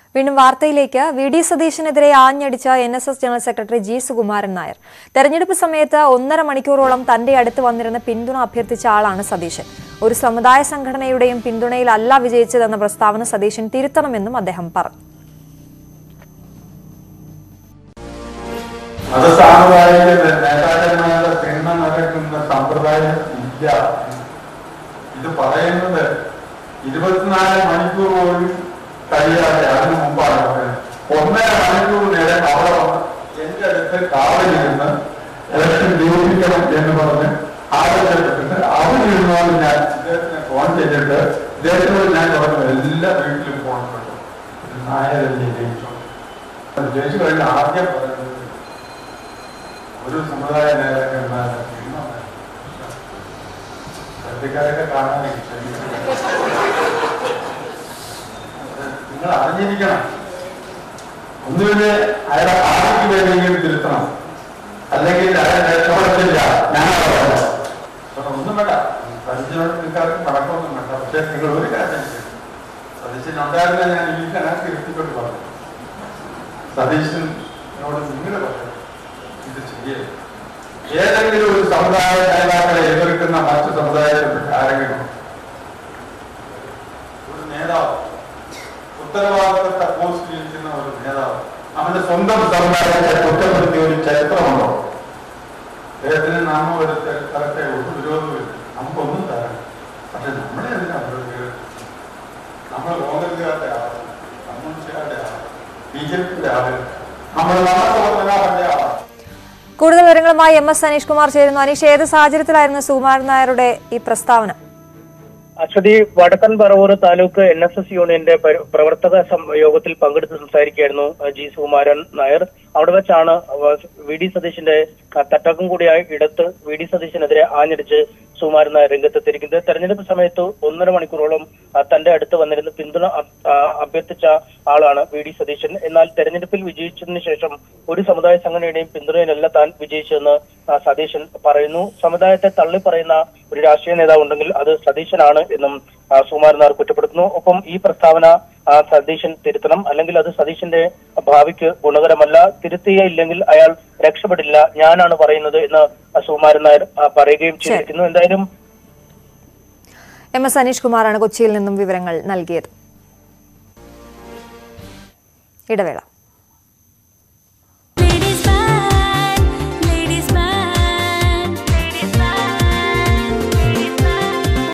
വീണ്ടും വാർത്തയിലേക്ക് V D സതീശനെതിരെ ആഞ്ഞടിച്ച N S S general secretary G Sukumaran Nair തെരഞ്ഞെടുപ്പ് സമയത്ത് ഒന്നര മണിക്കൂറോളം തന്റെ അടുത്ത് വന്നിരുന്ന പിന്തുണ അഭ്യർത്ഥിച്ച ആളാണ് സതീശൻ ഒരു സമുദായ സംഘടനയുടെയും പിന്തുണയിലല്ല വിജയിച്ചതെന്ന പ്രസ്താവന സതീശൻ തിരുത്തണമെന്നും അദ്ദേഹം പറഞ്ഞു അത് സാമുദായിക നേതാക്കന്മാരുടെ പിണ്ണ നടക്കുന്ന സമ്പ്രദായം ഇല്ല ഇത് പറയുന്നത് ഇരുപത്തിനാല് മണിക്കൂർ പോലും കഴിയാതെ അതിനു മുമ്പാണ് പറയുന്നത് ഒന്നര മണിക്കൂർ നേരം അവിടെ വന്ന് എന്റെ അടുത്ത് കാവലിരുന്ന് ഇലക്ഷൻ ജയിപ്പിക്കണം എന്ന് പറഞ്ഞ് ആവശ്യപ്പെട്ടിട്ട് അവിടെ ഇരുന്നോണ്ട് ഞാൻ ഇദ്ദേഹത്തിനെ ഫോൺ ചെയ്തിട്ട് ഇദ്ദേഹത്തിനോട് ഞാൻ പറഞ്ഞു എല്ലാ വീട്ടിലും ഫോൺ പെട്ടു നായരല്ലേ ജയിച്ചു ജയിച്ചു കഴിഞ്ഞ ആദ്യം പറയുന്നത് ഒരു സമുദായ നേതാക്കന്മാരെ പത്രക്കാരൊക്കെ കാണാൻ നിങ്ങൾ അറിഞ്ഞിരിക്കണം ഒന്നുമില്ലേ അയാളെ പാർട്ടിക്ക് വേണ്ടിയെങ്കിലും തിരുത്തണം അല്ലെങ്കിൽ അയാൾ രക്ഷപ്പെടത്തില്ല ഞാനാണ് പറയുന്നത് അപ്പൊ ഒന്നും വേണ്ട പരിചയക്കാർക്ക് പടക്കമൊന്നും വേണ്ട പക്ഷേ നിങ്ങൾ ഒരു കാര്യം ചെയ്യണം. സതീശൻ ഉണ്ടായിരുന്ന ഞാൻ ഈ കണക്ക് ഇരുത്തിക്കൊണ്ട് പറഞ്ഞു സതീശനോട് നിങ്ങൾ പറയണം ഇത് ചെയ്യരുത് ഏതെങ്കിലും ഒരു സമുദായ നേതാക്കളെ എതിർക്കുന്ന മറ്റു സമുദായത്തിൽപ്പെട്ട ആരെങ്കിലും ഒരു നേതാവ് ഉത്തരവാദിത്തപ്പെട്ട പോസ്റ്റിൽ ഇരിക്കുന്ന ഒരു നേതാവ് അവന്റെ സ്വന്തം സമുദായത്തെ കുറ്റപ്പെടുത്തിയ ഒരു ചരിത്രമുണ്ടോ അദ്ദേഹത്തിന് നാമം ഒരു തരത്തെ ഒരു വിരോധമില്ല നമുക്കൊന്നും തരാം പക്ഷെ നമ്മളെ എന്തിനാ വിരോധികൾ നമ്മൾ കോൺഗ്രസുകാരുടെ ആളാണ് കമ്മ്യൂണിസ്റ്റുകാരുടെ ആളാണ് ബി ജെ പിയുടെ ആളുകൾ നമ്മൾ നമ്മുടെ ആളാണ് കൂടുതൽ വിവരങ്ങളുമായി എം എസ് അനീഷ് കുമാർ ചേരുന്നു അനീഷ് ഏത് സാഹചര്യത്തിലായിരുന്നു സുകുമാരൻ നായരുടെ ഈ പ്രസ്താവന Aswathy Vadakkan Paravur taluk N S S യൂണിയന്റെ പരി- പ്രവർത്തക സം- യോഗത്തിൽ പങ്കെടുത്ത് സംസാരിക്കുകയായിരുന്നു അഹ് ജി സുകുമാരൻ നായർ അവിടെ വെച്ചാണ് അവ- വി ഡി സതീശന്റെ അഹ് തട്ടകം കൂടിയായി എടുത്ത് വി ഡി സതീശനെതിരെ ആഞ്ഞടിച്ച് സുകുമാരൻ നായർ രംഗത്തെത്തിയിരിക്കുന്നത് തെരഞ്ഞെടുപ്പ് സമയത്ത് ഒന്നര മണിക്കൂറോളം അഹ് തന്റെ അടുത്ത് വന്നിരുന്ന് പിന്തുണ അഭ്- അഹ് അഭ്യർത്ഥിച്ച ആളാണ് വി ഡി സതീശൻ എന്നാൽ തെരഞ്ഞെടുപ്പിൽ വിജയിച്ചതിന് ശേഷം ഒരു സമുദായ സംഘടനയുടെയും പിന്തുണയിലല്ല താൻ വിജയിച്ചതെന്ന് ആ, സതീശൻ പറയുന്നു സമുദായത്തെ തള്ളി പറയുന്ന ഒരു രാഷ്ട്രീയ നേതാവ് ഉണ്ടെങ്കിൽ അത് സതീശനാണ് എന്നും ആ, സുകുമാരൻ നായർ കുറ്റപ്പെടുത്തുന്നു ഒപ്പം ഈ പ്രസ്താവന ആ, സതീശൻ തിരുത്തണം അല്ലെങ്കിൽ അത് സതീശന്റെ ഭാവിക്ക് ഗുണകരമല്ല തിരുത്തിയില്ലെങ്കിൽ അയാൾ രക്ഷപ്പെടില്ല ഞാനാണ് പറയുന്നത് എന്ന് ആ, സുകുമാരൻ നായർ ആ, പറയുകയും ചെയ്തിരിക്കുന്നു എന്തായാലും എം എസ് അനീഷ് കുമാറാണ് കൊച്ചിയിൽ നിന്നും വിവരങ്ങൾ നൽകിയത് ഇടവേള